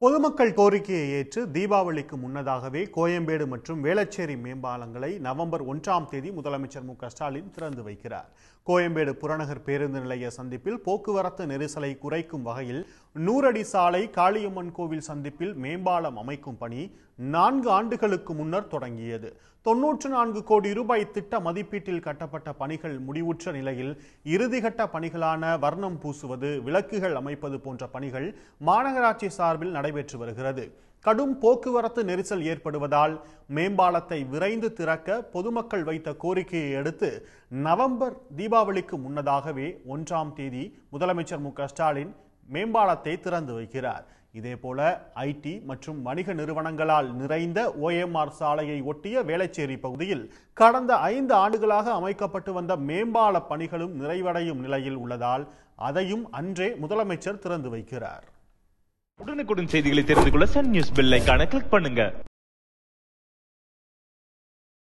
பொதுமக்கள் கோரிக்கையை ஏற்று தீபாவளிக்கு முன்னதாகவே கோயம்பேடு மற்றும் வேளச்சேரி மேம்பாலங்களை நவம்பர் ஒன்றாம் தேதி முதலமைச்சர் மு க ஸ்டாலின் திறந்து வைக்கிறார் கோயம்பேடு புறநகர் பேருந்து நிலைய சந்திப்பில் போக்குவரத்து நெரிசலை குறைக்கும் வகையில் நூறடி சாலை காளியம்மன் கோவில் சந்திப்பில் மேம்பாலம் அமைக்கும் பணி நான்கு ஆண்டுகளுக்கு முன்னர் தொடங்கியது தொன்னூற்று நான்கு கோடி ரூபாய் திட்ட மதிப்பீட்டில் கட்டப்பட்ட பணிகள் முடிவுற்ற நிலையில் இறுதிக்கட்ட பணிகளான வர்ணம் பூசுவது விளக்குகள் அமைப்பது போன்ற பணிகள் மாநகராட்சி சார்பில் நடைபெற்று வருகிறது கடும் போக்குவரத்து நெரிசல் ஏற்படுவதால் மேம்பாலத்தை விரைந்து திறக்க பொதுமக்கள் வைத்த கோரிக்கையை அடுத்து நவம்பர் தீபாவளிக்கு முன்னதாகவே ஒன்றாம் தேதி முதலமைச்சர் மு க ஸ்டாலின் மேம்பாலத்தை திறந்து வைக்கிறார் இதேபோல ஐடி மற்றும் வணிக நிறுவனங்களால் நிறைந்த ஓஎம்ஆர் சாலையை ஒட்டிய வேளச்சேரி பகுதியில் கடந்த ஐந்து ஆண்டுகளாக அமைக்கப்பட்டு வந்த மேம்பால பணிகளும் நிறைவடையும் நிலையில் உள்ளதால் அதையும் அன்றே முதலமைச்சர் திறந்து வைக்கிறார் உடனுக்குடன் செய்திகளை தெரிந்து கொள்ள சன் நியூஸ் பெல் ஐகானை கிளிக் பண்ணுங்க